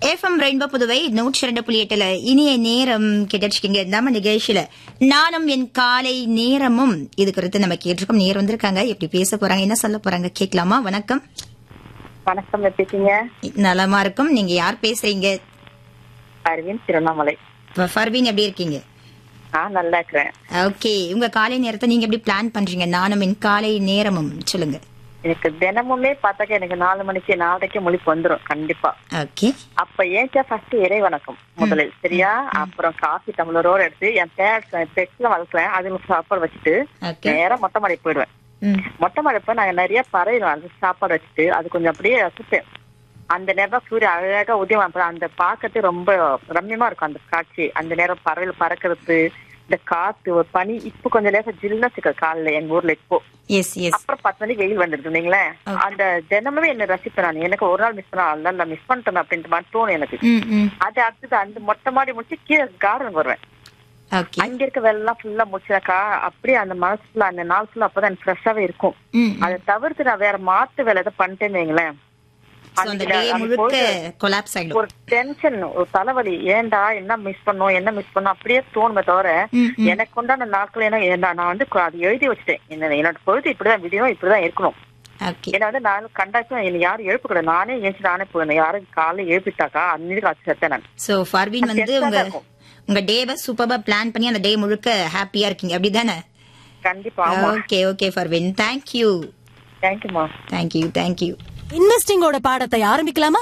FM rainbow Puduvai நூற்றி ரெண்டு புள்ளி எட்டுல இனிய நேரம் கேட்டிருக்கீங்க நம்ம நிகழ்ச்சியில நானும் என் காலை நேரமும் இது குறித்து நம்ம கேட்டிருக்கோம் நேர் வந்திருக்காங்க எப்படி பேச போறாங்க என்ன சொல்ல போறாங்க கேட்கலாமா வணக்கம் வணக்கம் எப்படி இருக்கீங்க நலமா இருக்கும் நீங்க யார் பேசுறீங்க அரவிந்த் திருவண்ணாமலை ஃப- ஃபர்வீன் எப்படி இருக்கீங்க நான் நல்லா இருக்கிறேன் ஓகே உங்க காலை நேரத்தை நீங்க எப்படி பிளான் பண்றீங்க நானும் என் காலை நேரமும் சொல்லுங்க எனக்கு தினமுமே பார்த்தாக்க எனக்கு நாலு மணிக்கு நாலரைக்கு முழிப்பு வந்துரும் கண்டிப்பா ஓகே அப்ப ஏன்ச்சா ஃபர்ஸ்ட் இறை வணக்கம் முதலில் சரியா அப்புறம் காஃபி டம்ளரோட எடுத்து என் பேட்ஸ் பெட்ஸ்ல வளர்க்குறேன் அதுங்களுக்கு சாப்பாடு வச்சுட்டு ஓகே நேரா மொட்டை மாடி போயிடுவேன் ம் மொட்டை மாடி போய் நாங்க நிறைய பறவைகள் அது சாப்பாடு வச்சுட்டு அது கொஞ்சம் அப்படியே ரசிப்பேன் அந்த நேரம் சூரியன் அழகா உதயம் அப்புறம் அந்த பார்க்கறது ரொம்ப ரம்யமா இருக்கும் அந்த காட்சி அந்த நேரம் பறவைகள் பறக்கிறது இந்த காத்து ஒரு பனி இப்ப கொஞ்சம் லேசா ஜில்லுன்னு இருக்கு காலைல எங்க ஊர்ல இப்போ எஸ் எஸ் அப்புறம் பத்து மணிக்கு வெயில் வந்துருக்கு நீங்களே அந்த தினமுமே என்ன ரசிப்பேன் நான் எனக்கு ஒரு நாள் மிஸ் பண்ணா அல்ல மிஸ் பண்ணிட்டேன் அப்படின்ட்டு மாதிரி தோணும் எனக்கு ம் ம் அது அடுத்தது அந்த மொட்டை மாடி முடிச்சு கீழே கார்டன் வருவேன் ஓகே அங்க இருக்க வேலைலாம் ஃபுல்லா முடிச்சாக்கா அப்படியே அந்த மனசு ஃபுல்லா அந்த நாள் ஃபுல்லா அப்பதான் ஃப்ரெஷ்ஷாவே இருக்கும் ம் அதை தவிர்த்து நான் வேற மாத்து வேலை எதாவது பண்ணிட்டேன்னு வைங்களேன் So, அந்த டே அன்னைக்கு முழுக்க போயிட்டு கொலாப்ஸ் ஆயிடும் ஒரு டென்ஷன் ஒரு தலைவலி ஏன்டா என்ன மிஸ் பண்ணோம் என்ன மிஸ் பண்ணோம் அப்படியே தோணுமே தவிர ம், ம். எனக்கு உண்டான நாட்கள் என்ன ஏன்னா நான் வந்து கு- அது எழுதி வச்சுட்டேன் என்ன என்னோட பொழுது இப்படிதான் விடியும் இப்படிதான் இருக்கணும் ஓகே ஏன்னா வந்து நான் கண்டாச்சும் என்ன யாரும் எழுப்பக்கூடாது நானே ஏஞ்சி நானே போயிடணும் யாரும் காலைல எழுப்பிட்டாக்கா அன்னைக்கு அது செத்தேன் நான் சோ ஃபர்வீன் வந்து பெருசா உங்க தான் இருக்கும். உங்க டேவை சூப்பரா பிளான் பண்ணி அந்த டே முழுக்க ஹாப்பியா இருக்கீங்க அப்படிதானே கண்டிப்பா ஆமா ஓகே ஓகே ஃபர்வீன் தேங்க்யூ தேங்க்யூமா தேங்க்யூ தேங்க்யூ இன்வெஸ்டிங்கோட பாடத்தை ஆரம்பிக்கலாமா